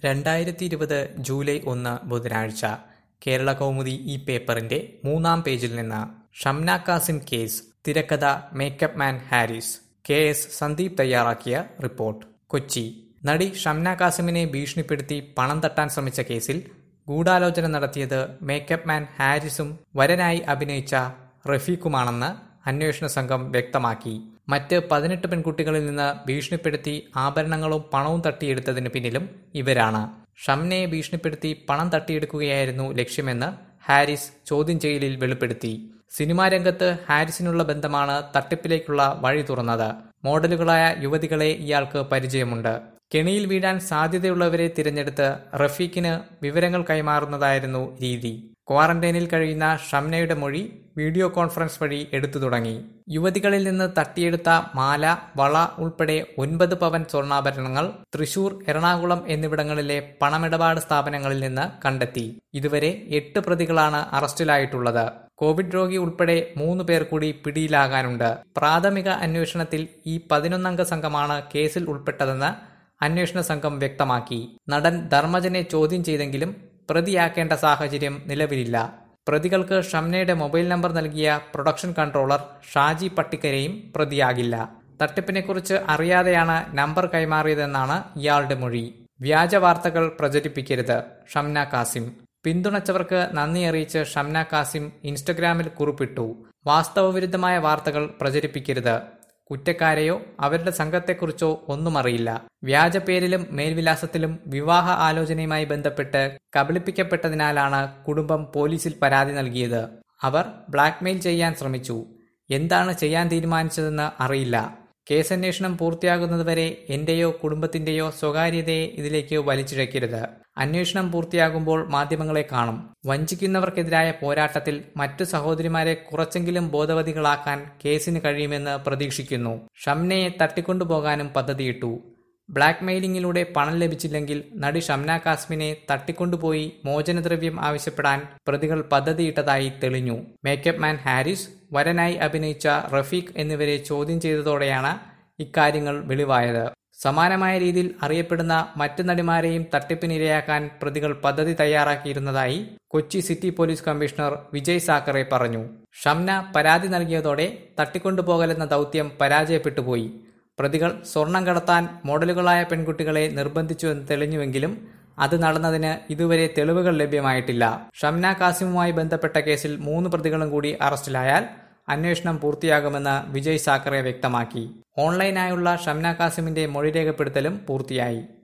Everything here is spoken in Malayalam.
രണ്ടായിരത്തി ഇരുപത് ജൂലൈ ഒന്ന് ബുധനാഴ്ച കേരള കൗമുദി ഈ പേപ്പറിന്റെ മൂന്നാം പേജിൽ നിന്ന് ഷംന കാസിം കേസ് തിരക്കഥ makeup man Haris K S Sandeep തയ്യാറാക്കിയ റിപ്പോർട്ട് കൊച്ചി നടി ഷംന കാസിമിനെ ഭീഷണിപ്പെടുത്തി പണം തട്ടാൻ ശ്രമിച്ച കേസിൽ ഗൂഢാലോചന നടത്തിയത് മേക്കപ്പ് മാൻ ഹാരിസും വരനായി അഭിനയിച്ച റഫീഖുമാണെന്ന് അന്വേഷണ സംഘം വ്യക്തമാക്കി മറ്റ് പതിനെട്ട് പെൺകുട്ടികളിൽ നിന്ന് ഭീഷണിപ്പെടുത്തി ആഭരണങ്ങളും പണവും തട്ടിയെടുത്തതിന് പിന്നിലും ഇവരാണ് ഷംനയെ ഭീഷണിപ്പെടുത്തി പണം തട്ടിയെടുക്കുകയായിരുന്നു ലക്ഷ്യമെന്ന് ഹാരിസ് ചോദ്യം ചെയ്യലിൽ വെളിപ്പെടുത്തി സിനിമാ രംഗത്ത് ഹാരിസിനുള്ള ബന്ധമാണ് തട്ടിപ്പിലേക്കുള്ള വഴി തുറന്നത് മോഡലുകളായ യുവതികളെ ഇയാൾക്ക് പരിചയമുണ്ട് കെണിയിൽ വീഴാൻ സാധ്യതയുള്ളവരെ തിരഞ്ഞെടുത്ത് റഫീഖിന് വിവരങ്ങൾ കൈമാറുന്നതായിരുന്നു രീതി ക്വാറന്റൈനിൽ കഴിയുന്ന ഷംനയുടെ മൊഴി വീഡിയോ കോൺഫറൻസ് വഴി എടുത്തു തുടങ്ങി യുവതികളിൽ നിന്ന് തട്ടിയെടുത്ത മാല വള ഉൾപ്പെടെ ഒൻപത് പവൻ സ്വർണ്ണാഭരണങ്ങൾ തൃശൂർ എറണാകുളം എന്നിവിടങ്ങളിലെ പണമിടപാട് സ്ഥാപനങ്ങളിൽ നിന്ന് കണ്ടെത്തി ഇതുവരെ എട്ട് പ്രതികളാണ് അറസ്റ്റിലായിട്ടുള്ളത് കോവിഡ് രോഗി ഉൾപ്പെടെ മൂന്ന് പേർ കൂടി പിടിയിലാകാനുണ്ട് പ്രാഥമിക അന്വേഷണത്തിൽ ഈ പതിനൊന്നംഗ സംഘമാണ് കേസിൽ ഉൾപ്പെട്ടതെന്ന് അന്വേഷണ സംഘം വ്യക്തമാക്കി നടൻ ധർമ്മജനെ ചോദ്യം ചെയ്തെങ്കിലും പ്രതിയാക്കേണ്ട സാഹചര്യം നിലവിലില്ല പ്രതികൾക്ക് ഷംനയുടെ മൊബൈൽ നമ്പർ നൽകിയ പ്രൊഡക്ഷൻ കൺട്രോളർ ഷാജി പട്ടിക്കരെയും പ്രതിയാകില്ല തട്ടിപ്പിനെക്കുറിച്ച് അറിയാതെയാണ് നമ്പർ കൈമാറിയതെന്നാണ് ഇയാളുടെ മൊഴി വ്യാജ വാർത്തകൾ പ്രചരിപ്പിക്കരുത് ഷംന കാസിം പിന്തുണച്ചവർക്ക് നന്ദി അറിയിച്ച് ഷംന കാസിം ഇൻസ്റ്റഗ്രാമിൽ കുറിപ്പിട്ടു വാസ്തവവിരുദ്ധമായ വാർത്തകൾ പ്രചരിപ്പിക്കരുത് കുറ്റക്കാരെയോ അവരുടെ സംഘത്തെക്കുറിച്ചോ ഒന്നും അറിയില്ല വ്യാജ പേരിലും മേൽവിലാസത്തിലും വിവാഹ ആലോചനയുമായി ബന്ധപ്പെട്ട് കബളിപ്പിക്കപ്പെട്ടതിനാലാണ് കുടുംബം പോലീസിൽ പരാതി നൽകിയത് അവർ ബ്ലാക്ക്മെയിൽ ചെയ്യാൻ ശ്രമിച്ചു എന്താണ് ചെയ്യാൻ തീരുമാനിച്ചതെന്ന് അറിയില്ല കേസന്വേഷണം പൂർത്തിയാകുന്നതുവരെ എന്റെയോ കുടുംബത്തിന്റെയോ സ്വകാര്യതയെ ഇതിലേക്ക് വലിച്ചിഴക്കരുത് അന്വേഷണം പൂർത്തിയാകുമ്പോൾ മാധ്യമങ്ങളെ കാണും വഞ്ചിക്കുന്നവർക്കെതിരായ പോരാട്ടത്തിൽ മറ്റു സഹോദരിമാരെ കുറച്ചെങ്കിലും ബോധവതികളാക്കാൻ കേസിന് കഴിയുമെന്ന് പ്രതീക്ഷിക്കുന്നു ഷംനയെ തട്ടിക്കൊണ്ടുപോകാനും പദ്ധതിയിട്ടു ബ്ലാക്ക് മെയിലിംഗിലൂടെ പണം ലഭിച്ചില്ലെങ്കിൽ നടി ഷംന കാസ്മിനെ തട്ടിക്കൊണ്ടുപോയി മോചനദ്രവ്യം ആവശ്യപ്പെടാൻ പ്രതികൾ പദ്ധതിയിട്ടതായി തെളിഞ്ഞു മേക്കപ്പ് മാൻ ഹാരിസ് വരനായി അഭിനയിച്ച റഫീഖ് എന്നിവരെ ചോദ്യം ചെയ്തതോടെയാണ് ഇക്കാര്യങ്ങൾ വെളിവായത് സമാനമായ രീതിയിൽ അറിയപ്പെടുന്ന മറ്റു നടിമാരെയും തട്ടിപ്പിനിരയാക്കാൻ പ്രതികൾ പദ്ധതി തയ്യാറാക്കിയിരുന്നതായി Kochi city police commissioner Vijay Sakhare പറഞ്ഞു ഷംന പരാതി നൽകിയതോടെ തട്ടിക്കൊണ്ടുപോകലെന്ന ദൗത്യം പരാജയപ്പെട്ടുപോയി പ്രതികൾ സ്വർണം കടത്താൻ മോഡലുകളായ പെൺകുട്ടികളെ നിർബന്ധിച്ചുവെന്ന് തെളിഞ്ഞുവെങ്കിലും അത് നടന്നതിന് ഇതുവരെ തെളിവുകൾ ലഭ്യമായിട്ടില്ല ഷംന കാസിമുമായി ബന്ധപ്പെട്ട കേസിൽ മൂന്ന് പ്രതികളും കൂടി അറസ്റ്റിലായാൽ അന്വേഷണം പൂർത്തിയാകുമെന്ന് വിജയ് സാക്കറെ വ്യക്തമാക്കി ഓൺലൈനായുള്ള ഷംന കാസിമിന്റെ മൊഴി രേഖപ്പെടുത്തലും പൂർത്തിയായി